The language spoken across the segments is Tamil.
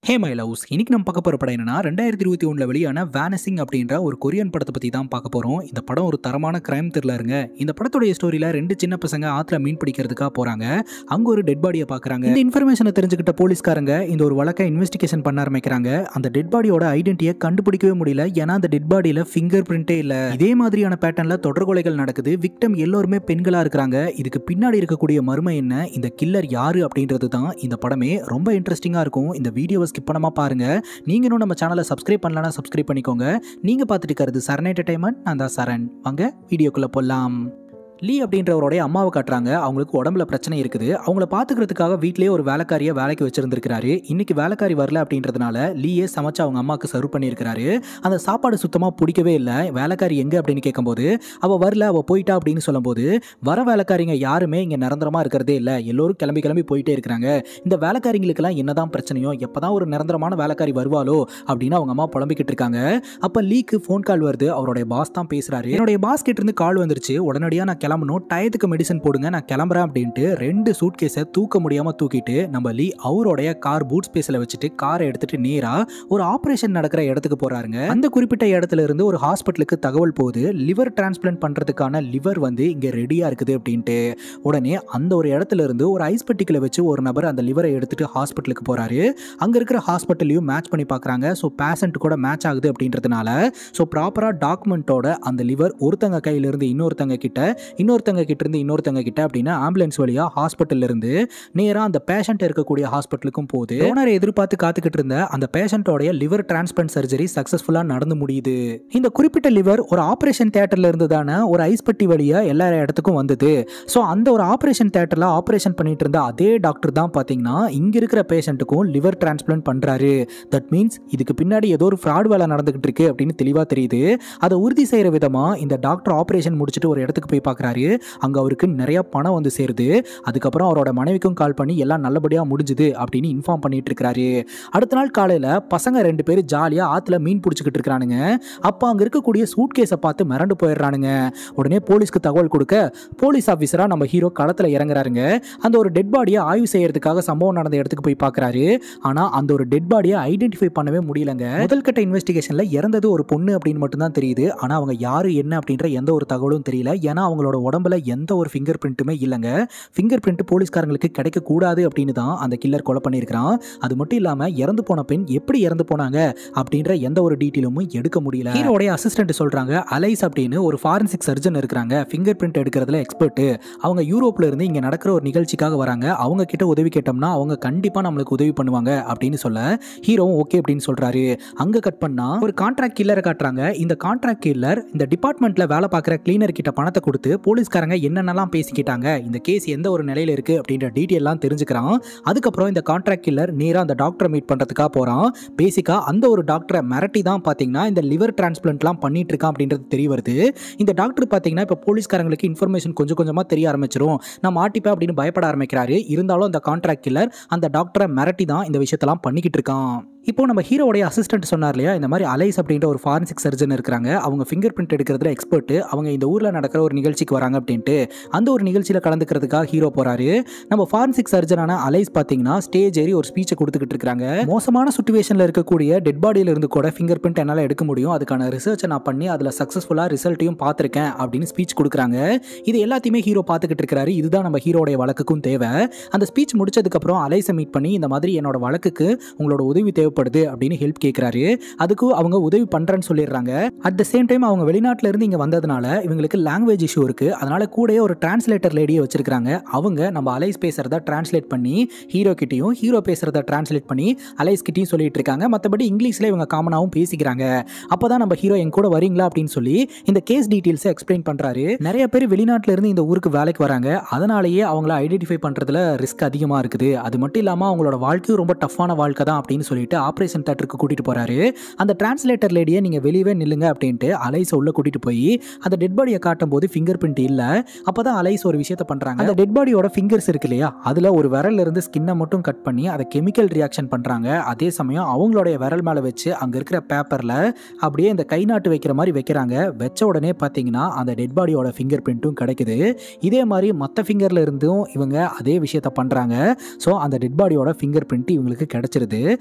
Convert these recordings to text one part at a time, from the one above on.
ஹே மை லவ்ஸ் இன்னைக்கு நம்ம பார்க்க போகிற படம் என்னன்னா ரெண்டாயிரத்தி இருபத்தி ஒன்றில் வெளியான வேனசிங் அப்படின்ற ஒரு கொரியன் படத்தை பற்றி தான் பார்க்க போகிறோம் இந்த படம் ஒரு தரமான கிரைம் த்ரில்லருங்க இந்த படத்துடைய ஸ்டோரியில் ரெண்டு சின்ன பசங்க ஆற்றுல மீன் பிடிக்கிறதுக்காக போகிறாங்க அங்கே ஒரு டெட் பாடியை பார்க்குறாங்க இந்த இன்ஃபர்மேஷனை தெரிஞ்சுக்கிட்ட போலீஸ்காரங்க இந்த ஒரு வழக்கை இன்வெஸ்டிகேஷன் பண்ண ஆரம்பிக்கிறாங்க அந்த டெட் பாடியோட ஐடென்டிட்டியை கண்டுபிடிக்கவே முடியல ஏன்னா அந்த டெட் பாடியில் ஃபிங்கர் பிரிண்டே இல்லை இதே மாதிரியான பேட்டர்னில் தொடர்கொலைகள் நடக்குது விக்டம் எல்லோருமே பெண்களாக இருக்கிறாங்க இதுக்கு பின்னாடி இருக்கக்கூடிய மர்மம் என்ன இந்த கில்லர் யாரு அப்படின்றது தான் இந்த படமே ரொம்ப இன்ட்ரெஸ்டிங்காக இருக்கும் இந்த வீடியோவை ஸ்கிப் பண்ணாம பாருங்க நீங்க இன்னும் நம்ம சேனலை சப்ஸ்கிரைப் பண்ணலனா சப்ஸ்கிரைப் பண்ணிக்கோங்க நீங்க பார்த்துட்டு இருக்கிறது சரண் என்டர்டைன்மெண்ட் நான் தான் சரண் வாங்க வீடியோக்குள்ள போகலாம் லீ அப்படின்றவருடைய அம்மாவை காட்டுறாங்க அவங்களுக்கு உடம்புல பிரச்சனை இருக்குது அவங்கள பார்த்துக்கிறதுக்காக வீட்லயே ஒரு வேலைக்காரியை வேலைக்கு வச்சிருந்திருக்கிறாரு இன்னைக்கு வேலைக்காரி வரல அப்படின்றதுனால லீயே சமைச்சு அவங்க அம்மாவுக்கு சர்வ் பண்ணியிருக்கிறாரு அந்த சாப்பாடு சுத்தமாக பிடிக்கவே இல்லை வேலைக்காரி எங்கே அப்படின்னு கேட்கும்போது அவள் வரல அவள் போயிட்டா அப்படின்னு சொல்லும்போது வர வேலைக்காரிங்க யாருமே இங்கே நிரந்தரமாக இருக்கிறதே இல்லை எல்லோரும் கிளம்பி கிளம்பி போயிட்டே இருக்கிறாங்க இந்த வேலைக்காரிங்களுக்கெல்லாம் என்னதான் பிரச்சனையோ எப்பதான் ஒரு நிரந்தரமான வேலைக்காரி வருவாளோ அப்படின்னு அவங்க அம்மா புலம்பிக்கிட்டு இருக்காங்க அப்போ லீக்கு ஃபோன் கால் வருது அவருடைய பாஸ் தான் பேசுறாரு என்னுடைய பாஸ் கிட்ட இருந்து கால் வந்துருச்சு உடனடியாக நான் கிளம்பணும் டயத்துக்கு மெடிசன் போடுங்க நான் கிளம்புறேன் அப்படின்ட்டு ரெண்டு சூட் கேஸை தூக்க முடியாம தூக்கிட்டு நம்ம லீ அவருடைய கார் பூட் ஸ்பேஸில் வச்சுட்டு காரை எடுத்துட்டு நேரா ஒரு ஆபரேஷன் நடக்கிற இடத்துக்கு போறாருங்க அந்த குறிப்பிட்ட இடத்துல இருந்து ஒரு ஹாஸ்பிட்டலுக்கு தகவல் போகுது லிவர் டிரான்ஸ்பிளான்ட் பண்றதுக்கான லிவர் வந்து இங்க ரெடியா இருக்குது அப்படின்ட்டு உடனே அந்த ஒரு இடத்துல இருந்து ஒரு ஐஸ் பெட்டிக்குள்ள வச்சு ஒரு நபர் அந்த லிவரை எடுத்துட்டு ஹாஸ்பிட்டலுக்கு போறாரு அங்க இருக்கிற ஹாஸ்பிட்டலையும் மேட்ச் பண்ணி பார்க்கறாங்க ஸோ பேஷண்ட் கூட மேட்ச் ஆகுது அப்படின்றதுனால ஸோ ப்ராப்பரா டாக்குமெண்ட்டோட அந்த லிவர் ஒருத்தங்க கையில இருந்து இன்னொருத்தங்க கிட்ட இன்னொருத்தங்க கிட்ட இருந்து இன்னொருத்தங்க கிட்ட அப்படின்னா ஆம்புலன்ஸ் வழியா ஹாஸ்பிட்டல்ல இருந்து நேரா அந்த பேஷண்ட் இருக்கக்கூடிய ஹாஸ்பிட்டலுக்கும் போகுது டோனரை எதிர்பார்த்து காத்துக்கிட்டு இருந்த அந்த பேஷண்டோடைய லிவர் டிரான்ஸ்பிளான்ட் சர்ஜரி சக்சஸ்ஃபுல்லா நடந்து முடியுது இந்த குறிப்பிட்ட லிவர் ஒரு ஆபரேஷன் தியேட்டர்ல இருந்து தானே ஒரு ஐஸ் பெட்டி வழியா எல்லா இடத்துக்கும் வந்தது ஸோ அந்த ஒரு ஆபரேஷன் தியேட்டர்ல ஆபரேஷன் பண்ணிட்டு இருந்த அதே டாக்டர் தான் பாத்தீங்கன்னா இங்க இருக்கிற பேஷண்ட்டுக்கும் லிவர் டிரான்ஸ்பிளான்ட் பண்றாரு தட் மீன்ஸ் இதுக்கு பின்னாடி ஏதோ ஒரு ஃப்ராட் வேலை நடந்துகிட்டு இருக்கு அப்படின்னு தெளிவா தெரியுது அதை உறுதி செய்யற விதமா இந்த டாக்டர் ஆபரேஷன் முடிச்சுட்டு ஒரு இடத்துக்கு போய் பார்க்கறாரு அங்க அவருக்கு நிறைய பணம் வந்து சேருது அதுக்கப்புறம் அவரோட மனைவிக்கும் கால் பண்ணி எல்லாம் நல்லபடியா முடிஞ்சுது அப்படின்னு இன்ஃபார்ம் பண்ணிட்டு இருக்காரு அடுத்த நாள் காலையில பசங்க ரெண்டு பேரும் ஜாலியா ஆத்துல மீன் பிடிச்சிக்கிட்டு இருக்கானுங்க அப்ப அங்க இருக்கக்கூடிய சூட் கேஸை பார்த்து மிரண்டு போயிடுறானுங்க உடனே போலீஸ்க்கு தகவல் கொடுக்க போலீஸ் ஆஃபீஸரா நம்ம ஹீரோ களத்துல இறங்குறாருங்க அந்த ஒரு டெட் பாடியை ஆய்வு செய்யறதுக்காக சம்பவம் நடந்த இடத்துக்கு போய் பார்க்கறாரு ஆனா அந்த ஒரு டெட் பாடியை ஐடென்டிஃபை பண்ணவே முடியலங்க முதல் கட்ட இன்வெஸ்டிகேஷன்ல இறந்தது ஒரு பொண்ணு அப்படின்னு மட்டும் தான் தெரியுது ஆனா அவங்க யாரு என்ன அப்படின்ற எந்த ஒரு தகவலும் தெரியல ஏன்னா அவங்களோட உடம்புல எந்த ஒரு ஃபிங்கர் பிரிண்ட்டுமே இல்லைங்க ஃபிங்கர் பிரிண்ட் போலீஸ்காரங்களுக்கு கிடைக்க கூடாது அப்படின்னு தான் அந்த கில்லர் கொலை பண்ணியிருக்கிறான் அது மட்டும் இல்லாம இறந்து போன பெண் எப்படி இறந்து போனாங்க அப்படின்ற எந்த ஒரு டீட்டெயிலும் எடுக்க முடியல ஹீரோடைய அசிஸ்டன்ட் சொல்றாங்க அலைஸ் அப்படின்னு ஒரு ஃபாரன்சிக் சர்ஜன் இருக்கிறாங்க ஃபிங்கர் பிரிண்ட் எடுக்கிறதுல எக்ஸ்பர்ட் அவங்க யூரோப்ல இருந்து இங்க நடக்கிற ஒரு நிகழ்ச்சிக்காக வராங்க அவங்க கிட்ட உதவி கேட்டோம்னா அவங்க கண்டிப்பா நம்மளுக்கு உதவி பண்ணுவாங்க அப்படின்னு சொல்ல ஹீரோவும் ஓகே அப்படின்னு சொல்றாரு அங்க கட் பண்ணா ஒரு கான்ட்ராக்ட் கில்லரை காட்டுறாங்க இந்த கான்ட்ராக்ட் கில்லர் இந்த டிபார்ட்மெண்ட்ல வேலை பார்க்குற கிளீனர் கிட்ட பணத்தை கொடுத்து போலீஸ்காரங்க என்னென்னலாம் பேசிக்கிட்டாங்க இந்த கேஸ் எந்த ஒரு நிலையில இருக்கு அப்படின்ற டீட்டெயிலாம் தெரிஞ்சுக்கிறான் அதுக்கப்புறம் இந்த கான்ட்ராக்ட் கில்லர் நேரா அந்த டாக்டரை மீட் பண்றதுக்காக போறான் பேசிக்கா அந்த ஒரு டாக்டரை மிரட்டி தான் பாத்தீங்கன்னா இந்த லிவர் டிரான்ஸ்பிளான்ட்லாம் பண்ணிட்டு இருக்கான் அப்படின்றது தெரிய வருது இந்த டாக்டர் பாத்தீங்கன்னா இப்போ போலீஸ்காரங்களுக்கு இன்ஃபர்மேஷன் கொஞ்சம் கொஞ்சமா தெரிய ஆரம்பிச்சிரும் நான் மாட்டிப்பேன் அப்படின்னு பயப்பட ஆரம்பிக்கிறாரு இருந்தாலும் அந்த கான்ட்ராக்ட் கில்லர் அந்த டாக்டரை மிரட்டி தான் இந்த விஷயத்தெல்லாம் பண்ணிக்கிட்டு இருக்கான் இப்போ நம்ம ஹீரோடைய அசிஸ்டன்ட் சொன்னார் இல்லையா இந்த மாதிரி அலைஸ் அப்படின்ற ஒரு ஃபாரன்சிக் சர்ஜன் இருக்கிறாங்க அவங்க ஃபிங்கர் பிரிண்ட் எடுக்கிறதுல எக்ஸ்பர்ட் அவங்க இந்த ஊரில் நடக்கிற ஒரு நிகழ்ச்சிக்கு வராங்க அப்படின்ட்டு அந்த ஒரு நிகழ்ச்சியில் கலந்துக்கிறதுக்காக ஹீரோ போறாரு நம்ம ஃபாரன்சிக் சர்ஜனான அலைஸ் பார்த்தீங்கன்னா ஸ்டேஜ் ஏறி ஒரு ஸ்பீச்சை கொடுத்துக்கிட்டு இருக்காங்க மோசமான சுச்சுவேஷனில் இருக்கக்கூடிய டெட் பாடியில இருந்து கூட ஃபிங்கர் பிரிண்ட் என்னால் எடுக்க முடியும் அதுக்கான ரிசர்ச்சை நான் பண்ணி அதில் சக்ஸஸ்ஃபுல்லாக ரிசல்ட்டையும் பார்த்துருக்கேன் அப்படின்னு ஸ்பீச் கொடுக்குறாங்க இது எல்லாத்தையுமே ஹீரோ பார்த்துக்கிட்டு இருக்கிறாரு இதுதான் நம்ம ஹீரோடைய வழக்குக்கும் தேவை அந்த ஸ்பீச் முடிச்சதுக்கப்புறம் அலைஸை மீட் பண்ணி இந்த மாதிரி என்னோட வழக்குக்கு உங்களோட உதவி தேவை தேவைப்படுது அப்படின்னு ஹெல்ப் கேட்குறாரு அதுக்கு அவங்க உதவி பண்ணுறேன்னு சொல்லிடுறாங்க அட் த சேம் டைம் அவங்க வெளிநாட்டில இருந்து இங்கே வந்ததுனால இவங்களுக்கு லாங்குவேஜ் இஷ்யூ இருக்கு அதனால கூடயே ஒரு டிரான்ஸ்லேட்டர் லேடியை வச்சிருக்காங்க அவங்க நம்ம அலைஸ் பேசுறத டிரான்ஸ்லேட் பண்ணி ஹீரோ கிட்டையும் ஹீரோ பேசுறத டிரான்ஸ்லேட் பண்ணி அலைஸ் கிட்டையும் சொல்லிட்டு இருக்காங்க மற்றபடி இங்கிலீஷ்ல இவங்க காமனாகவும் பேசிக்கிறாங்க அப்பதான் நம்ம ஹீரோ என் கூட வரீங்களா அப்படின்னு சொல்லி இந்த கேஸ் டீட்டெயில்ஸை எக்ஸ்பிளைன் பண்றாரு நிறைய பேர் வெளிநாட்டில இருந்து இந்த ஊருக்கு வேலைக்கு வராங்க அதனாலேயே அவங்கள ஐடென்டிஃபை பண்றதுல ரிஸ்க் அதிகமாக இருக்குது அது மட்டும் இல்லாமல் அவங்களோட வாழ்க்கையும் ரொம்ப டஃப்பான வாழ்க்கை தான் அப்படின்னு சொல்லிட்டு ஆப்ரேஷன் தேட்டருக்கு கூட்டிட்டு போறாரு அந்த டிரான்ஸ்லேட்டர் லேடியை நீங்க வெளியவே நில்லுங்க அப்படின்ட்டு அலைஸ் உள்ள கூட்டிட்டு போய் அந்த டெட் பாடியை காட்டும் போது ஃபிங்கர் பிரிண்ட் இல்ல அப்பதான் அலைஸ் ஒரு விஷயத்த பண்றாங்க அந்த டெட் பாடியோட ஃபிங்கர்ஸ் இருக்கு இல்லையா அதுல ஒரு விரல்ல இருந்து ஸ்கின்னை மட்டும் கட் பண்ணி அதை கெமிக்கல் ரியாக்ஷன் பண்றாங்க அதே சமயம் அவங்களுடைய விரல் மேல வச்சு அங்க இருக்கிற பேப்பர்ல அப்படியே இந்த கை நாட்டு வைக்கிற மாதிரி வைக்கிறாங்க வச்ச உடனே பாத்தீங்கன்னா அந்த டெட் பாடியோட ஃபிங்கர் பிரிண்ட்டும் கிடைக்குது இதே மாதிரி மற்ற ஃபிங்கர்ல இருந்தும் இவங்க அதே விஷயத்த பண்றாங்க ஸோ அந்த டெட் பாடியோட ஃபிங்கர் பிரிண்ட் இவங்களுக்கு கிடைச்சிருது ஸோ இந்த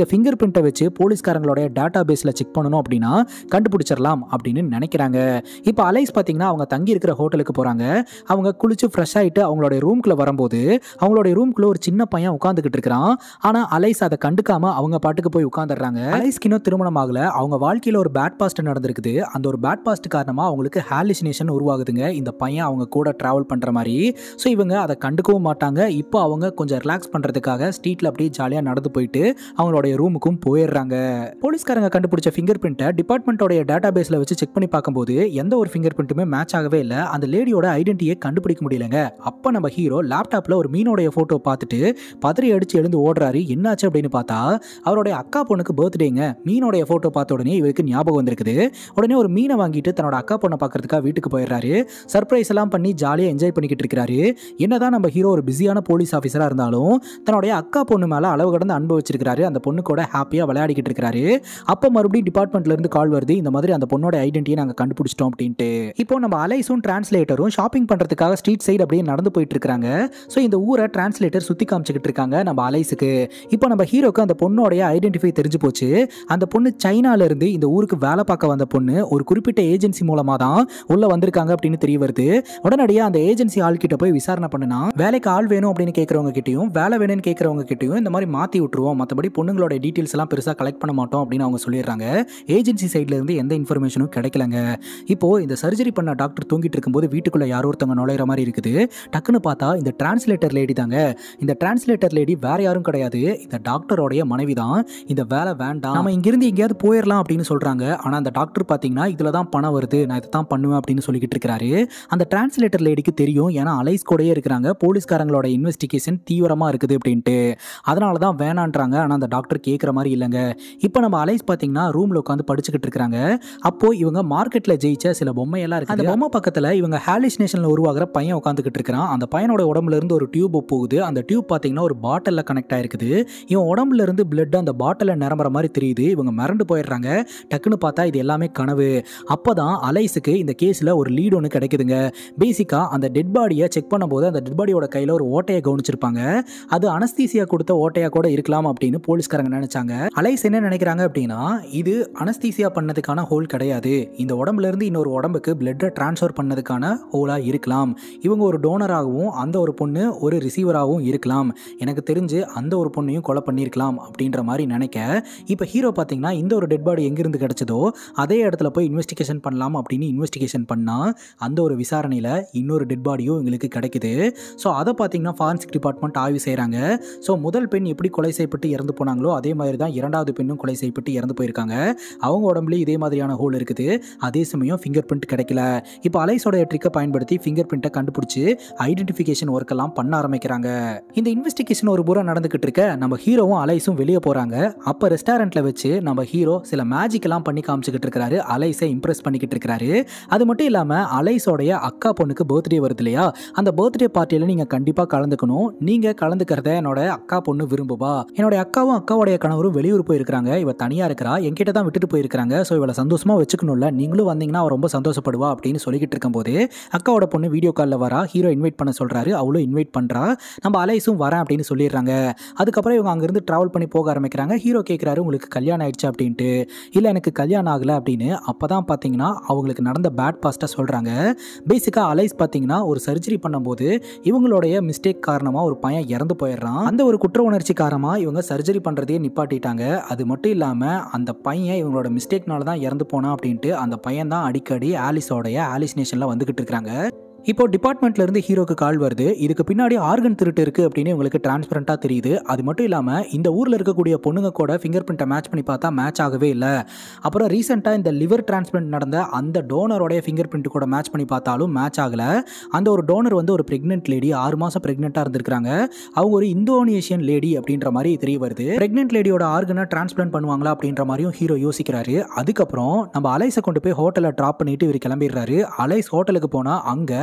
இந்த ஃபிங்கர் பிரிண்ட்டை வச்சு போலீஸ்காரங்களோட டேட்டா பேஸில் செக் பண்ணணும் அப்படின்னா கண்டுபிடிச்சிடலாம் அப்படின்னு நினைக்கிறாங்க இப்போ அலைஸ் பார்த்தீங்கன்னா அவங்க தங்கி இருக்கிற ஹோட்டலுக்கு போகிறாங்க அவங்க குளிச்சு ஃப்ரெஷ் ஆகிட்டு அவங்களுடைய ரூம்குள்ளே வரும்போது அவங்களுடைய ரூம்குள்ளே ஒரு சின்ன பையன் உட்காந்துக்கிட்டு இருக்கிறான் ஆனால் அலைஸ் அதை கண்டுக்காம அவங்க பாட்டுக்கு போய் உட்காந்துடுறாங்க அலைஸ்க்கு இன்னும் திருமணம் ஆகல அவங்க வாழ்க்கையில் ஒரு பேட் பாஸ்ட் நடந்திருக்குது அந்த ஒரு பேட் பாஸ்ட் காரணமாக அவங்களுக்கு ஹாலிசினேஷன் உருவாகுதுங்க இந்த பையன் அவங்க கூட ட்ராவல் பண்ணுற மாதிரி ஸோ இவங்க அதை கண்டுக்கவும் மாட்டாங்க இப்போ அவங்க கொஞ்சம் ரிலாக்ஸ் பண்ணுறதுக்காக ஸ்ட்ரீட்டில் அப்படியே ஜாலியாக நடந்து போயிட்டு அவங்களுடைய ரூமுக்கும் போயிடுறாங்க போலீஸ்காரங்க கண்டுபிடிச்ச ஃபிங்கர் பிரிண்ட்டை டிபார்ட்மெண்ட்டோடைய டேட்டா பேஸில் வச்சு செக் பண்ணி பார்க்கும்போது எந்த ஒரு ஃபிங்கர் பிரிண்ட்டுமே மேட்ச் ஆகவே இல்லை அந்த லேடியோட ஐடென்டிட்டியை கண்டுபிடிக்க முடியலங்க அப்போ நம்ம ஹீரோ லேப்டாப்பில் ஒரு மீனோடைய ஃபோட்டோ பார்த்துட்டு பதறி அடிச்சு எழுந்து ஓடுறாரு என்னாச்சு அப்படின்னு பார்த்தா அவருடைய அக்கா பொண்ணுக்கு பர்த்டேங்க மீனோடைய ஃபோட்டோ பார்த்த உடனே இவருக்கு ஞாபகம் வந்திருக்குது உடனே ஒரு மீனை வாங்கிட்டு தன்னோட அக்கா பொண்ணை பார்க்கறதுக்காக வீட்டுக்கு போயிடுறாரு சர்ப்ரைஸ் எல்லாம் பண்ணி ஜாலியாக என்ஜாய் பண்ணிக்கிட்டு இருக்கிறாரு என்னதான் நம்ம ஹீரோ ஒரு பிஸியான போலீஸ் ஆஃபீஸராக இருந்தாலும் தன்னுடைய அக்கா பொண்ணு மேலே அளவு கடந்து அன்பு வச்சிருக்காரு அந்த பொண்ணு கூட ஹாப்பியாக விளையாடிக்கிட்டு இருக்கிறாரு அப்போ மறுபடியும் டிபார்ட்மெண்ட்ல இருந்து கால் வருது இந்த மாதிரி அந்த பொண்ணோட ஐடென்டிட்டியை நாங்கள் கண்டுபிடிச்சிட்டோம் அப்படின்ட்டு இப்போ நம்ம அலைஸும் டிரான்ஸ்லேட்டரும் ஷாப்பிங் பண்ணுறதுக்காக ஸ்ட்ரீட் சைடு அப்படியே நடந்து போயிட்டு இருக்காங்க ஸோ இந்த ஊரை டிரான்ஸ்லேட்டர் சுற்றி காமிச்சிக்கிட்டு இருக்காங்க நம்ம அலைஸுக்கு இப்போ நம்ம ஹீரோக்கு அந்த பொண்ணோடைய ஐடென்டிஃபை தெரிஞ்சு போச்சு அந்த பொண்ணு சைனால இருந்து இந்த ஊருக்கு வேலை பார்க்க வந்த பொண்ணு ஒரு குறிப்பிட்ட ஏஜென்சி மூலமாக தான் உள்ள வந்திருக்காங்க அப்படின்னு தெரிய வருது உடனடியாக அந்த ஏஜென்சி ஆள் கிட்ட போய் விசாரணை பண்ணுனா வேலைக்கு ஆள் வேணும் அப்படின்னு கேட்குறவங்க கிட்டயும் வேலை வேணும்னு கேட்குறவங்க கிட்டயும் இந்த மாதிரி மாற்றி விட்டுருவோம் மற்றபடி பொண்ணுங்களோட டீட்டெயில்ஸ் எல்லாம் பெருசாக கலெக்ட் பண்ண மாட்டோம் அப்படின்னு அவங்க சொல்லிடுறாங்க ஏஜென்சி சைட்ல இருந்து எந்த இன்ஃபர்மேஷனும் கிடைக்கலங்க இப்போ இந்த சர்ஜரி பண்ண டாக்டர் தூங்கிட்டு இருக்கும்போது வீட்டுக்குள்ள யாரோ ஒருத்தவங்க நுழையிற மாதிரி இருக்குது டக்குன்னு பார்த்தா இந்த டிரான்ஸ்லேட்டர் லேடி தாங்க இந்த டிரான்ஸ்லேட்டர் லேடி வேற யாரும் கிடையாது இந்த டாக்டரோடைய மனைவி தான் இந்த வேலை வேண்டாம் நம்ம இங்கிருந்து எங்கேயாவது போயிடலாம் அப்படின்னு சொல்றாங்க ஆனா அந்த டாக்டர் பார்த்தீங்கன்னா இதுல தான் பணம் வருது நான் இதை தான் பண்ணுவேன் அப்படின்னு சொல்லிக்கிட்டு இருக்கிறாரு அந்த டிரான்ஸ்லேட்டர் லேடிக்கு தெரியும் ஏன்னா அலைஸ் கூடயே இருக்கிறாங்க போலீஸ்காரங்களோட இன்வெஸ்டிகேஷன் தீவிரமா இருக்குது அப்படின்ட்டு அதனால தான் வேணான்றாங்க ஆனால் அந்த டாக்டர் கேட்குற மாதிரி இல்லைங்க இப்போ நம்ம அலைஸ் பார்த்தீங்கன்னா ரூமில் உட்காந்து படிச்சுக்கிட்டு இருக்கிறாங்க அப்போ இவங்க மார்க்கெட்டில் ஜெயிச்ச சில பொம்மையெல்லாம் இருக்கு அந்த பொம்மை பக்கத்தில் இவங்க ஹாலிஸ்னேஷனில் உருவாகிற பையன் உட்காந்துக்கிட்டு இருக்கிறான் அந்த பையனோட உடம்புல இருந்து ஒரு டியூப் போகுது அந்த டியூப் பார்த்தீங்கன்னா ஒரு பாட்டிலில் கனெக்ட் ஆயிருக்குது இவன் உடம்புல இருந்து பிளட் அந்த பாட்டிலில் நிரம்புற மாதிரி தெரியுது இவங்க மிரண்டு போயிடுறாங்க டக்குன்னு பார்த்தா இது எல்லாமே கனவு அப்போ தான் அலைஸுக்கு இந்த கேஸில் ஒரு லீடு ஒன்று கிடைக்குதுங்க பேசிக்காக அந்த டெட் பாடியை செக் பண்ணும்போது அந்த டெட் பாடியோட கையில் ஒரு ஓட்டையை கவனிச்சிருப்பாங்க அது அனஸ்தீசியா கொடுத்த ஓட்டையா கூட இருக்கலாம் அப்படின்னு போலீஸ்காரங்க நினைச்சாங்க அலைஸ் என்ன நினைக்கிறாங்க அப்படின்னா இது அனஸ்தீசியா பண்ணதுக்கான ஹோல் கிடையாது இந்த உடம்புல இருந்து இன்னொரு உடம்புக்கு பிளட்டை டிரான்ஸ்ஃபர் பண்ணதுக்கான ஹோலா இருக்கலாம் இவங்க ஒரு டோனராகவும் அந்த ஒரு பொண்ணு ஒரு ரிசீவராகவும் இருக்கலாம் எனக்கு தெரிஞ்சு அந்த ஒரு பொண்ணையும் கொலை பண்ணியிருக்கலாம் அப்படின்ற மாதிரி நினைக்க இப்போ ஹீரோ பார்த்தீங்கன்னா இந்த ஒரு டெட் பாடி எங்கிருந்து கிடைச்சதோ அதே இடத்துல போய் இன்வெஸ்டிகேஷன் பண்ணலாம் அப்படின்னு இன்வெஸ்டிகேஷன் பண்ணால் அந்த ஒரு விசாரணையில் இன்னொரு டெட் பாடியும் எங்களுக்கு கிடைக்குது ஸோ அதை பார்த்தீங்கன்னா ஃபாரன்சிக் டிபார்ட்மெண்ட் ஆய்வு செய்கிறாங்க ஸோ முதல் பெண் எப்படி கொலை செய்யப்பட்டு இறந்து போனாங்களோ அதே மாதிரி தான் இரண்டாவது பெண்ணும் கொலை செய்யப்பட்டு இறந்து போயிருக்காங்க அவங்க உடம்புலயும் இதே மாதிரியான ஹோல் இருக்குது அதே சமயம் ஃபிங்கர் பிரிண்ட் கிடைக்கல இப்போ அலைஸோட ட்ரிக்கை பயன்படுத்தி ஃபிங்கர் பிரிண்ட்டை கண்டுபிடிச்சி ஐடென்டிஃபிகேஷன் ஒர்க் எல்லாம் பண்ண ஆரம்பிக்கிறாங்க இந்த இன்வெஸ்டிகேஷன் ஒரு புறம் நடந்துகிட்டு இருக்க நம்ம ஹீரோவும் அலைஸும் வெளியே போறாங்க அப்போ ரெஸ்டாரண்ட்ல வச்சு நம்ம ஹீரோ சில மேஜிக் எல்லாம் பண்ணி காமிச்சுக்கிட்டு இருக்காரு அலைஸை இம்ப்ரெஸ் பண்ணிக்கிட்டு இருக்காரு அது மட்டும் இல்லாம அலைஸோடைய அக்கா பொண்ணுக்கு பர்த்டே வருது இல்லையா அந்த பர்த்டே பார்ட்டியில நீங்க கண்டிப்பா கலந்துக்கணும் நீங்க கலந்துக்கிறத என்னோட அக்கா பொண்ணு விரும்புவா என்னோட அக்காவும் அக்காவுடைய கணவரும் வெளியூர் போயிருக்காங்க இவ தனியா இருக்கிறா என்கிட்ட தான் விட்டுட்டு போயிருக்காங்க ஸோ இவளை சந்தோஷமா வச்சுக்கணும்ல நீங்களும் வந்தீங்கன்னா அவ ரொம்ப சந்தோஷப்படுவா அப்படின்னு சொல்லிக்கிட்டு இருக்கும்போது அக்காவோட பொண்ணு வீடியோ காலில் வரா ஹீரோ இன்வைட் பண்ண சொல்றாரு அவளும் இன்வைட் பண்றா நம்ம அலைஸும் வரேன் அப்படின்னு சொல்லிடுறாங்க அதுக்கப்புறம் இவங்க அங்கிருந்து டிராவல் பண்ணி போக ஆரம்பிக்கிறாங்க ஹீரோ கேட்குறாரு உங்களுக்கு கல்யாணம் ஆயிடுச்சு அப்படின்ட்டு இல்லை எனக்கு கல்யாணம் ஆகலை அப்படின்னு அப்போ தான் பார்த்தீங்கன்னா அவங்களுக்கு நடந்த பேட் பாஸ்ட்டாக சொல்கிறாங்க பேசிக்காக அலைஸ் பார்த்தீங்கன்னா ஒரு சர்ஜரி பண்ணும்போது இவங்களுடைய மிஸ்டேக் காரணமாக ஒரு பையன் இறந்து போயிடுறான் அந்த ஒரு குற்ற உணர்ச்சி காரணமாக இவங்க சர்ஜரி பண்ணுறதையே நிப்பாட்டிட்டாங்க அது மட்டும் இல்லாமல் அந்த பையன் இவங்களோட மிஸ்டேக்னால தான் இறந்து போனான் அப்படின்ட்டு அந்த பையன் தான் அடிக்கடி ஆலிஸோடைய ஆலிஸ்னேஷனில் வந்துகிட்டு இருக்காங்க இப்போ டிபார்ட்மெண்ட்ல இருந்து ஹீரோக்கு கால் வருது இதுக்கு பின்னாடி ஆர்கன் திருட்டு இருக்கு அப்படின்னு உங்களுக்கு டிரான்ஸ்பரண்டா தெரியுது அது மட்டும் இல்லாம இந்த ஊர்ல இருக்கக்கூடிய பொண்ணுங்க கூட ஃபிங்கர் பிரிண்ட்டை மேட்ச் பண்ணி பார்த்தா மேட்ச் ஆகவே இல்லை அப்புறம் ரீசெண்டாக இந்த லிவர் டிரான்ஸ்பிளண்ட் நடந்த அந்த டோனரோடைய ஃபிங்கர் பிரிண்ட் கூட மேட்ச் பண்ணி பார்த்தாலும் மேட்ச் ஆகல அந்த ஒரு டோனர் வந்து ஒரு பிரெக்னென்ட் லேடி ஆறு மாசம் பிரெக்னெண்டா இருந்திருக்காங்க அவங்க ஒரு இந்தோனேஷியன் லேடி அப்படின்ற மாதிரி தெரிய வருது பிரெக்னென்ட் லேடியோட ஆர்கனை டிரான்ஸ்பிளண்ட் பண்ணுவாங்களா அப்படின்ற மாதிரியும் ஹீரோ யோசிக்கிறாரு அதுக்கப்புறம் நம்ம அலைஸை கொண்டு போய் ஹோட்டலில் ட்ராப் பண்ணிட்டு இவர் கிளம்பிடுறாரு அலைஸ் ஹோட்டலுக்கு போனா அங்க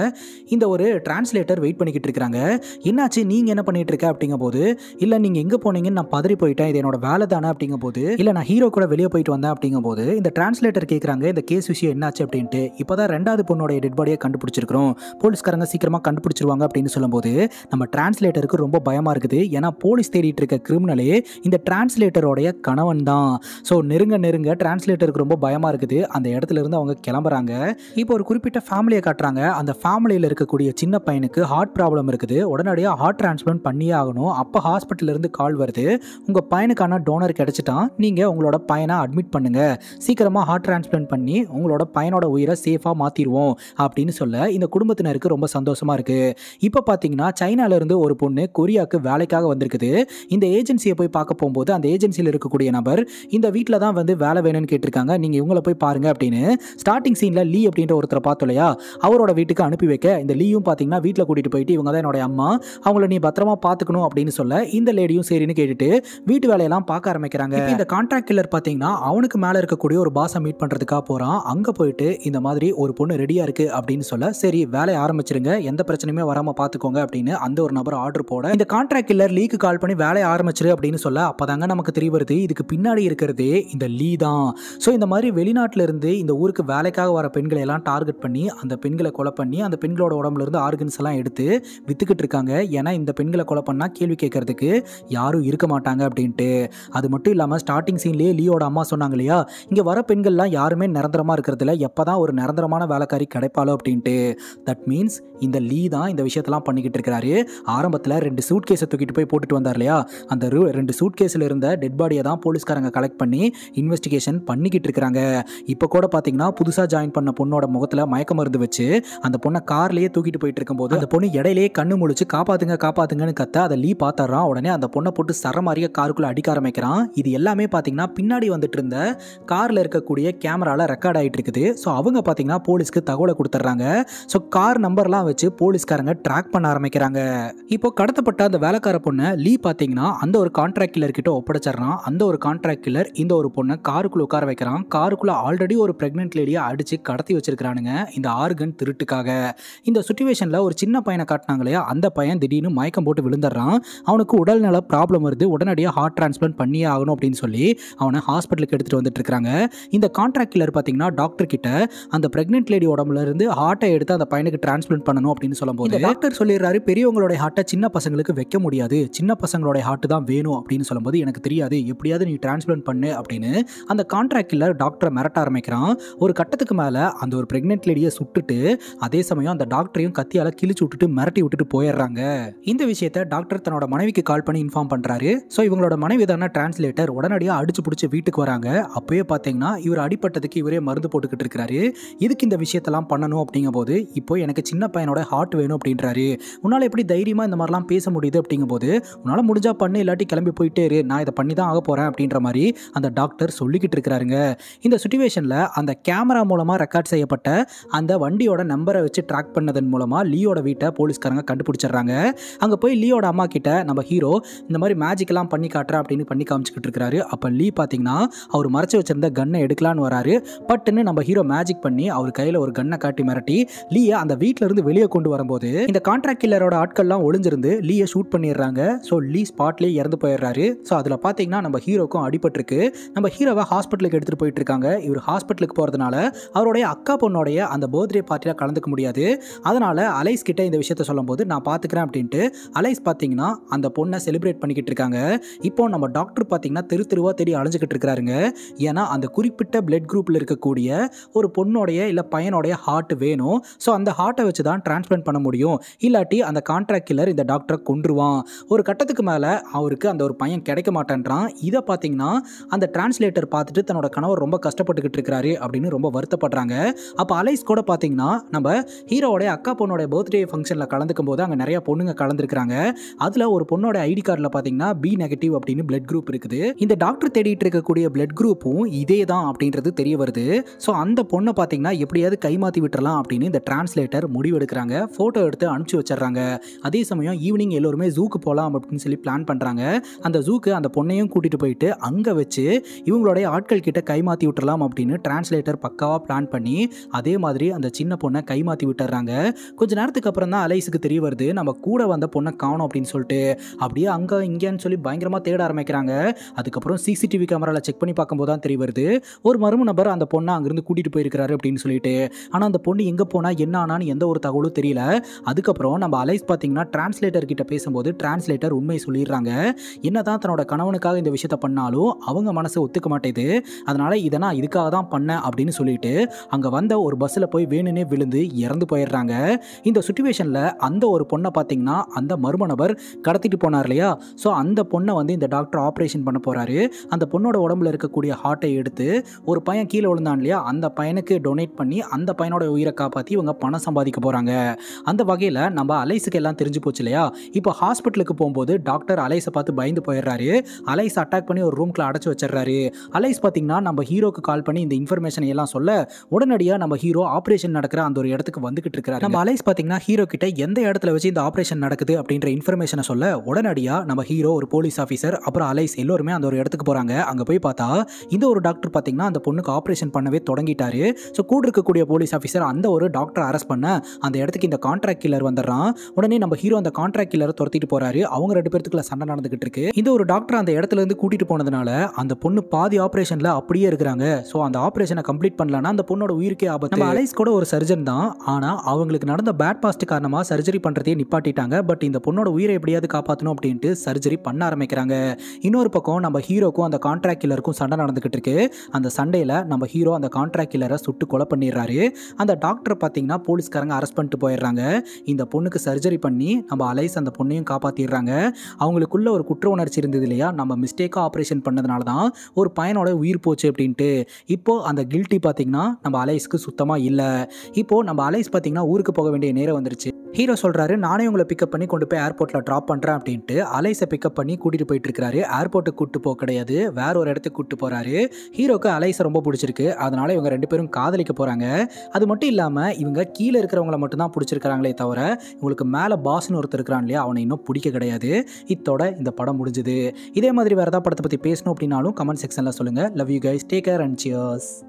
இந்த ஒரு டிரான்ஸ்லேட்டர் வெயிட் பண்ணிக்கிட்டு இருக்காங்க என்னாச்சு நீங்கள் என்ன பண்ணிட்டு இருக்க அப்படிங்கும் போது இல்லை நீங்கள் எங்கே போனீங்கன்னு நான் பதறி போயிட்டேன் இது என்னோட வேலை தானே அப்படிங்கும் போது இல்லை நான் ஹீரோ கூட வெளியே போயிட்டு வந்தேன் அப்படிங்கும் போது இந்த டிரான்ஸ்லேட்டர் கேட்குறாங்க இந்த கேஸ் விஷயம் என்னாச்சு அப்படின்ட்டு இப்போ தான் ரெண்டாவது பொண்ணோட டெட் பாடியை கண்டுபிடிச்சிருக்கிறோம் போலீஸ்காரங்க சீக்கிரமாக கண்டுபிடிச்சிருவாங்க அப்படின்னு சொல்லும்போது நம்ம டிரான்ஸ்லேட்டருக்கு ரொம்ப பயமாக இருக்குது ஏன்னா போலீஸ் தேடிட்டு இருக்க கிரிமினலே இந்த டிரான்ஸ்லேட்டரோடைய கணவன் தான் ஸோ நெருங்க நெருங்க டிரான்ஸ்லேட்டருக்கு ரொம்ப பயமாக இருக்குது அந்த இடத்துல இருந்து அவங்க கிளம்புறாங்க இப்போ ஒரு குறிப்பிட்ட ஃபேமிலியை காட்டுறாங்க அந்த ஃபேமிலியில் இருக்கக்கூடிய சின்ன பையனுக்கு ஹார்ட் ப்ராப்ளம் இருக்குது உடனடியாக ஹார்ட் டிரான்ஸ்பிளான்ட் பண்ணியே ஆகணும் அப்போ ஹாஸ்பிட்டல்ல இருந்து கால் வருது உங்கள் பையனுக்கான டோனர் கிடைச்சிட்டான் நீங்கள் உங்களோட பையனை அட்மிட் பண்ணுங்க சீக்கிரமாக ஹார்ட் டிரான்ஸ்பிளான்ட் பண்ணி உங்களோட பையனோட உயிரை சேஃபாக மாற்றிடுவோம் அப்படின்னு சொல்ல இந்த குடும்பத்தினருக்கு ரொம்ப சந்தோஷமா இருக்கு இப்போ பார்த்தீங்கன்னா சைனால இருந்து ஒரு பொண்ணு கொரியாவுக்கு வேலைக்காக வந்திருக்குது இந்த ஏஜென்சியை போய் பார்க்க போகும்போது அந்த ஏஜென்சியில் இருக்கக்கூடிய நபர் இந்த வீட்டில் தான் வந்து வேலை வேணும்னு கேட்டிருக்காங்க நீங்கள் இவங்கள போய் பாருங்க அப்படின்னு ஸ்டார்டிங் சீனில் லீ அப்படின்ற ஒருத்தரை பார்த்தோம் இல்லையா அவரோட வீட்டுக்கு அனுப்பி வைக்க இந்த லீயும் பார்த்தீங்கன்னா வீட்டில் கூட்டிகிட்டு போயிட்டு இவங்க தான் என்னோட அம்மா அவங்கள நீ பத்திரமா பார்த்துக்கணும் அப்படின்னு சொல்ல இந்த லேடியும் சரின்னு கேட்டுட்டு வீட்டு வேலையெல்லாம் பார்க்க ஆரம்பிக்கிறாங்க இப்ப இந்த கான்ட்ராக்ட் கில்லர் பார்த்தீங்கன்னா அவனுக்கு மேலே இருக்கக்கூடிய ஒரு பாஸை மீட் பண்ணுறதுக்காக போகிறான் அங்கே போயிட்டு இந்த மாதிரி ஒரு பொண்ணு ரெடியாக இருக்குது அப்படின்னு சொல்ல சரி வேலையை ஆரம்பிச்சிருங்க எந்த பிரச்சனையுமே வராமல் பார்த்துக்கோங்க அப்படின்னு அந்த ஒரு நபர் ஆர்டர் போட இந்த கான்ட்ராக்ட் கில்லர் லீக்கு கால் பண்ணி வேலையை ஆரம்பிச்சிரு அப்படின்னு சொல்ல அப்போதாங்க நமக்கு தெரிய வருது இதுக்கு பின்னாடி இருக்கிறதே இந்த லீ தான் ஸோ இந்த மாதிரி வெளிநாட்டில இருந்து இந்த ஊருக்கு வேலைக்காக வர பெண்களை எல்லாம் டார்கெட் பண்ணி அந்த பெண்களை கொலை பண்ணி அந்த பெண்களோட உடம்புல இருந்து ஆர்கன்ஸ் எல்லாம் எடுத்து வித்துக்கிட்டு இருக்காங்க ஏன்னா இந்த பெண்களை கொலை பண்ணால் கேள்வி கேட்கறதுக்கு யாரும் இருக்க மாட்டாங்க அப்படின்ட்டு அது மட்டும் இல்லாமல் ஸ்டார்டிங் சீன்லேயே லீயோட அம்மா சொன்னாங்க இல்லையா இங்கே வர பெண்கள்லாம் யாருமே நிரந்தரமாக இருக்கிறதுல எப்போ தான் ஒரு நிரந்தரமான வேலைக்காரி கிடைப்பாளோ அப்படின்ட்டு தட் மீன்ஸ் இந்த லீ தான் இந்த விஷயத்தெல்லாம் பண்ணிக்கிட்டு இருக்கிறாரு ஆரம்பத்தில் ரெண்டு சூட் கேஸை தூக்கிட்டு போய் போட்டுட்டு வந்தார் இல்லையா அந்த ரு- ரெண்டு சூட் கேஸில் இருந்த டெட் பாடியை தான் போலீஸ்காரங்க கலெக்ட் பண்ணி இன்வெஸ்டிகேஷன் பண்ணிக்கிட்டு இருக்கிறாங்க இப்போ கூட பார்த்தீங்கன்னா புதுசாக ஜாயின் பண்ண பொண்ணோட முகத்தில் மயக்க மருந்து வச்சு அந்த பொண்ணை கார்லயே தூக்கிட்டு போயிட்டு இருக்கும்போது அந்த பொண்ணு இடையிலேயே கண்ணு முழிச்சு காப்பாத்துங்க காப்பாத்துங்கன்னு கத்த அதை லீ பார்த்துறான் உடனே அந்த பொண்ணை போட்டு சர மாதிரியே காருக்குள்ள அடிக்க ஆரம்பிக்கிறான் இது எல்லாமே பார்த்தீங்கன்னா பின்னாடி வந்துட்டு இருந்த காரில் இருக்கக்கூடிய கேமரால ரெக்கார்ட் ஆகிட்டு இருக்குது ஸோ அவங்க பார்த்தீங்கன்னா போலீஸ்க்கு தகவலை கொடுத்துட்றாங்க ஸோ கார் நம்பர்லாம் வச்சு போலீஸ்காரங்க ட்ராக் பண்ண ஆரம்பிக்கிறாங்க இப்போ கடத்தப்பட்ட அந்த வேலைக்கார பொண்ணை லீ பார்த்தீங்கன்னா அந்த ஒரு கான்ட்ராக்ட் கில்லர் கிட்ட ஒப்படைச்சிடறான் அந்த ஒரு கான்ட்ராக்ட் கில்லர் இந்த ஒரு பொண்ணை காருக்குள்ள உட்கார வைக்கிறான் காருக்குள்ள ஆல்ரெடி ஒரு பிரெக்னென்ட் லேடியை அடிச்சு கடத்தி வச்சிருக்கானுங்க இந்த ஆர்கன் திருட்டுக்காக இந்த சுச்சுவேஷனில் ஒரு சின்ன பையனை காட்டினாங்க இல்லையா அந்த பையன் திடீர்னு மயக்கம் போட்டு விழுந்துடுறான் அவனுக்கு உடல்நல ப்ராப்ளம் வருது உடனடியாக ஹார்ட் டிரான்ஸ்பிளான்ட் பண்ணியே ஆகணும் அப்படின்னு சொல்லி அவனை ஹாஸ்பிட்டலுக்கு எடுத்துகிட்டு வந்துட்டு இருக்காங்க இந்த கான்ட்ராக்ட் கில்லர் பார்த்தீங்கன்னா டாக்டர் கிட்ட அந்த பிரெக்னென்ட் லேடி உடம்புல இருந்து ஹார்ட்டை எடுத்து அந்த பையனுக்கு டிரான்ஸ்பிளான்ட் பண்ணணும் அப்படின்னு சொல்லும்போது டாக்டர் சொல்லிடுறாரு பெரியவங்களோட ஹார்ட்டை சின்ன பசங்களுக்கு வைக்க முடியாது சின்ன பசங்களோட ஹார்ட் தான் வேணும் அப்படின்னு சொல்லும்போது எனக்கு தெரியாது எப்படியாவது நீ டிரான்ஸ்பிளான்ட் பண்ணு அப்படின்னு அந்த கான்ட்ராக்ட் கில்லர் டாக்டரை மிரட்ட ஆரம்பிக்கிறான் ஒரு கட்டத்துக்கு மேலே அந்த ஒரு பிரெக்னென்ட் லேடியை சுட்டுட்டு அதே சமயம் அந்த டாக்டரையும் கத்தியால கிழிச்சு விட்டுட்டு மிரட்டி விட்டுட்டு போயிடுறாங்க இந்த விஷயத்த டாக்டர் தன்னோட மனைவிக்கு கால் பண்ணி இன்ஃபார்ம் பண்றாரு ஸோ இவங்களோட மனைவி தானே டிரான்ஸ்லேட்டர் உடனடியாக அடிச்சு பிடிச்சி வீட்டுக்கு வராங்க அப்பயே பார்த்தீங்கன்னா இவர் அடிப்பட்டதுக்கு இவரே மருந்து போட்டுக்கிட்டு இருக்கிறாரு இதுக்கு இந்த விஷயத்தெல்லாம் பண்ணணும் அப்படிங்கும்போது இப்போ எனக்கு சின்ன பையனோட ஹார்ட் வேணும் அப்படின்றாரு உன்னால் எப்படி தைரியமா இந்த மாதிரிலாம் பேச முடியுது அப்படிங்கும்போது உன்னால் முடிஞ்சா பண்ணு இல்லாட்டி கிளம்பி போயிட்டே இரு நான் இதை பண்ணி தான் ஆக போறேன் அப்படின்ற மாதிரி அந்த டாக்டர் சொல்லிக்கிட்டு இருக்கிறாருங்க இந்த சுச்சுவேஷனில் அந்த கேமரா மூலமாக ரெக்கார்ட் செய்யப்பட்ட அந்த வண்டியோட நம்பரை வச்சு ட்ராக் பண்ணதன் மூலமாக லீயோட வீட்டை போலீஸ்காரங்க கண்டுபிடிச்சிடுறாங்க அங்கே போய் லீயோட அம்மா கிட்ட நம்ம ஹீரோ இந்த மாதிரி மேஜிக்லாம் பண்ணி காட்டுறேன் அப்படின்னு பண்ணி காமிச்சிக்கிட்டு இருக்காரு அப்போ லீ பார்த்தீங்கன்னா அவர் மறைச்சு வச்சிருந்த கன்னை எடுக்கலான்னு வராரு பட்டுன்னு நம்ம ஹீரோ மேஜிக் பண்ணி அவர் கையில் ஒரு கன்னை காட்டி மிரட்டி லீயை அந்த வீட்ல இருந்து வெளியே கொண்டு வரும்போது இந்த கான்ட்ராக்ட் கில்லரோட ஆட்கள்லாம் ஒளிஞ்சிருந்து லீயை ஷூட் பண்ணிடுறாங்க ஸோ லீ ஸ்பாட்லேயே இறந்து போயிடுறாரு ஸோ அதில் பார்த்தீங்கன்னா நம்ம ஹீரோக்கும் அடிபட்டிருக்கு நம்ம ஹீரோவை ஹாஸ்பிட்டலுக்கு எடுத்துகிட்டு போயிட்டு இருக்காங்க இவர் ஹாஸ்பிட்டலுக்கு போகிறதுனால அவருடைய அக்கா பொண்ணோடைய அந்த பர்த்டே பார்ட்டியில் கலந்துக்க முடியாது அதனால அலைஸ் கிட்ட இந்த விஷயத்த சொல்லும்போது நான் பார்த்துக்கிறேன் அப்படின்ட்டு அலைஸ் பார்த்தீங்கன்னா அந்த பொண்ணை செலிப்ரேட் பண்ணிக்கிட்டு இருக்காங்க இப்போ நம்ம டாக்டர் பார்த்தீங்கன்னா தெரு தெருவா தேடி அலைஞ்சிக்கிட்டு இருக்கிறாருங்க ஏன்னா அந்த குறிப்பிட்ட பிளட் குரூப்பில் இருக்கக்கூடிய ஒரு பொண்ணோடைய இல்லை பையனோடைய ஹார்ட் வேணும் ஸோ அந்த ஹார்ட்டை வச்சு தான் டிரான்ஸ்பிளான்ட் பண்ண முடியும் இல்லாட்டி அந்த கான்ட்ராக்ட் கில்லர் இந்த டாக்டரை கொன்றுவான் ஒரு கட்டத்துக்கு மேலே அவருக்கு அந்த ஒரு பையன் கிடைக்க மாட்டேன்றான் இதை பார்த்தீங்கன்னா அந்த டிரான்ஸ்லேட்டர் பார்த்துட்டு தன்னோட கணவர் ரொம்ப கஷ்டப்பட்டுக்கிட்டு இருக்கிறாரு அப்படின்னு ரொம்ப வருத்தப்படுறாங்க அப்போ அலைஸ் கூட பார்த்தீங்கன்னா நம்ம ஹீரோவோடைய அக்கா பொண்ணோட பர்த்டே ஃபங்க்ஷனில் கலந்துக்கும் போது அங்கே நிறைய பொண்ணுங்க கலந்துருக்காங்க அதில் ஒரு பொண்ணோட ஐடி கார்டில் பார்த்தீங்கன்னா பி நெகட்டிவ் அப்படின்னு பிளட் குரூப் இருக்குது இந்த டாக்டர் தேடிட்டு இருக்கக்கூடிய பிளட் குரூப்பும் இதே தான் அப்படின்றது தெரிய வருது ஸோ அந்த பொண்ணை பார்த்தீங்கன்னா எப்படியாவது கைமாற்றி விட்டுறலாம் அப்படின்னு இந்த டிரான்ஸ்லேட்டர் முடிவெடுக்கிறாங்க ஃபோட்டோ எடுத்து அனுப்பிச்சு வச்சிடுறாங்க அதே சமயம் ஈவினிங் எல்லோருமே ஜூக்கு போகலாம் அப்படின்னு சொல்லி பிளான் பண்ணுறாங்க அந்த ஜூக்கு அந்த பொண்ணையும் கூட்டிகிட்டு போயிட்டு அங்கே வச்சு இவங்களுடைய ஆட்கள் கிட்ட கைமாற்றி விட்டுறலாம் அப்படின்னு டிரான்ஸ்லேட்டர் பக்காவாக பிளான் பண்ணி அதே மாதிரி அந்த சின்ன பொண்ணை கைமாற்றி விட்டு விட்டுறாங்க கொஞ்ச நேரத்துக்கு அப்புறம் தான் அலைஸுக்கு தெரிய வருது நம்ம கூட வந்த பொண்ணை காணோம் அப்படின்னு சொல்லிட்டு அப்படியே அங்கே இங்கேன்னு சொல்லி பயங்கரமாக தேட ஆரம்பிக்கிறாங்க அதுக்கப்புறம் சிசிடிவி கேமராவில் செக் பண்ணி பார்க்கும்போது தான் தெரிய வருது ஒரு மர்ம நபர் அந்த பொண்ணை அங்கேருந்து கூட்டிகிட்டு போயிருக்கிறாரு அப்படின்னு சொல்லிட்டு ஆனால் அந்த பொண்ணு எங்கே போனால் என்ன ஆனான்னு எந்த ஒரு தகவலும் தெரியல அதுக்கப்புறம் நம்ம அலைஸ் பார்த்தீங்கன்னா டிரான்ஸ்லேட்டர் கிட்ட பேசும்போது டிரான்ஸ்லேட்டர் உண்மை சொல்லிடுறாங்க என்னதான் தன்னோட கணவனுக்காக இந்த விஷயத்த பண்ணாலும் அவங்க மனசு ஒத்துக்க மாட்டேது அதனால இதை நான் இதுக்காக தான் பண்ணேன் அப்படின்னு சொல்லிட்டு அங்கே வந்த ஒரு பஸ்ஸில் போய் வேணுனே விழுந்து இறந்து போயிடுறாங்க இந்த சுச்சுவேஷனில் அந்த ஒரு பொண்ணை பார்த்தீங்கன்னா அந்த மர்ம நபர் கடத்திட்டு போனார் இல்லையா ஸோ அந்த பொண்ணை வந்து இந்த டாக்டர் ஆப்ரேஷன் பண்ண போகிறாரு அந்த பொண்ணோட உடம்புல இருக்கக்கூடிய ஹார்ட்டை எடுத்து ஒரு பையன் கீழே விழுந்தான் இல்லையா அந்த பையனுக்கு டொனேட் பண்ணி அந்த பையனோட உயிரை காப்பாற்றி இவங்க பணம் சம்பாதிக்க போகிறாங்க அந்த வகையில் நம்ம அலைஸுக்கு எல்லாம் தெரிஞ்சு போச்சு இல்லையா இப்போ ஹாஸ்பிட்டலுக்கு போகும்போது டாக்டர் அலைஸை பார்த்து பயந்து போயிடுறாரு அலைஸ் அட்டாக் பண்ணி ஒரு ரூம்குள்ள அடைச்சு வச்சிடுறாரு அலைஸ் பார்த்தீங்கன்னா நம்ம ஹீரோக்கு கால் பண்ணி இந்த இன்ஃபர்மேஷன் எல்லாம் சொல்ல உடனடியாக நம்ம ஹீரோ ஆப்ரேஷன் நடக்கிற அந்த ஒரு இடத்துக்கு வந்துகிட்டு இருக்கிறாரு நம்ம அலைஸ் பார்த்தீங்கன்னா ஹீரோ கிட்ட எந்த இடத்துல வச்சு இந்த ஆப்ரேஷன் நடக்குது அப்படின்ற இன்ஃபர்மேஷனை சொல்ல உடனடியாக நம்ம ஹீரோ ஒரு போலீஸ் ஆஃபீஸர் அப்புறம் அலைஸ் எல்லோருமே அந்த ஒரு இடத்துக்கு போகிறாங்க அங்கே போய் பார்த்தா இந்த ஒரு டாக்டர் பார்த்தீங்கன்னா அந்த பொண்ணுக்கு ஆப்ரேஷன் பண்ணவே தொடங்கிட்டாரு ஸோ கூட இருக்கக்கூடிய போலீஸ் ஆஃபீஸர் அந்த ஒரு டாக்டர் அரெஸ்ட் பண்ண அந்த இடத்துக்கு இந்த கான்ட்ராக்ட் கில்லர் வந்துடுறான் உடனே நம்ம ஹீரோ அந்த கான்ட்ராக்ட் கில்லரை துரத்திட்டு போறாரு அவங்க ரெண்டு பேர்த்துக்குள்ள சண்டை நடந்துகிட்டு இருக்கு இந்த ஒரு டாக்டர் அந்த இடத்துல இருந்து கூட்டிட்டு போனதுனால அந்த பொண்ணு பாதி ஆப்ரேஷன்ல அப்படியே இருக்கிறாங்க ஸோ அந்த ஆப்ரேஷனை கம்ப்ளீட் பண்ணலன்னா அந்த பொண்ணோட உயிருக்கே ஆபத்து நம்ம அலைஸ் கூட ஒரு சர்ஜன் தான் ஆனா அவங்களுக்கு நடந்த பேட் பாஸ்ட் காரணமா சர்ஜரி பண்றதையே நிப்பாட்டிட்டாங்க பட் இந்த பொண்ணோட உயிரை எப்படியாவது காப்பாற்றணும் அப்படின்ட்டு சர்ஜரி பண்ண ஆரம்பிக்கிறாங்க இன்னொரு பக்கம் நம்ம ஹீரோக்கும் அந்த கான்ட்ராக்ட் கில்லருக்கும் சண்டை நடந்துகிட்டு இருக்கு அந்த சண்டையில் நம்ம ஹீரோ அந்த கான்ட்ராக்ட் கில்லரை சுட்டு கொலை பண்ணிடுறாரு அந்த டாக்டர் பார்த்தீங்கன்னா போலீஸ்காரங்க அரெஸ்ட் பண்ணிட்டு போயிடுறாங்க இந்த பொண்ணுக்கு சர்ஜரி பண்ணி நம்ம அலைஸ் அந்த பொண்ணையும் காப்பாற்றிடுறாங்க அவங்களுக்குள்ள ஒரு குற்ற உணர்ச்சி இருந்தது இல்லையா நம்ம மிஸ்டேக்காக ஆப்ரேஷன் பண்ணதுனால தான் ஒரு பையனோட உயிர் போச்சு அப்படின்ட்டு இப்போ அந்த கில்ட்டி பார்த்தீங்கன்னா நம்ம அலைஸ்க்கு சுத்தமாக இல்லை இப்போ நம்ம அலைஸ் பார்த்தீங்கன்னா ஊருக்கு போக வேண்டிய நேரம் வந்துருச்சு ஹீரோ சொல்கிறாரு நானே உங்களை பிக்கப் பண்ணி கொண்டு போய் ஏர்போர்ட்டில் ட்ராப் பண்ணுறேன் அப்படின்ட்டு அலைஸை பிக்கப் பண்ணி கூட்டிகிட்டு போயிட்டு இருக்காரு ஏர்போர்ட்டுக்கு கூட்டு போக கிடையாது வேற ஒரு இடத்துக்கு கூட்டு போகிறாரு ஹீரோக்கு அலைஸை ரொம்ப பிடிச்சிருக்கு அதனால இவங்க ரெண்டு பேரும் காதலிக்க போகிறாங்க அது மட்டும் இல்லாமல் இவங்க கீழே இருக்கிறவங்கள மட்டும்தான் பிடிச்சிருக்கிறாங்களே தவிர இவங்களுக்கு மேலே பாஸ்னு ஒருத்தர் இருக்கிறான் இல்லையா அவனை இன்னும் பிடிக்க கிடையாது இத்தோட இந்த படம் முடிஞ்சுது இதே மாதிரி வேறு ஏதாவது படத்தை பற்றி பேசணும் அப்படின்னாலும் கமெண்ட் செக்ஷனில் சொல்லுங்கள் love you guys take care and cheers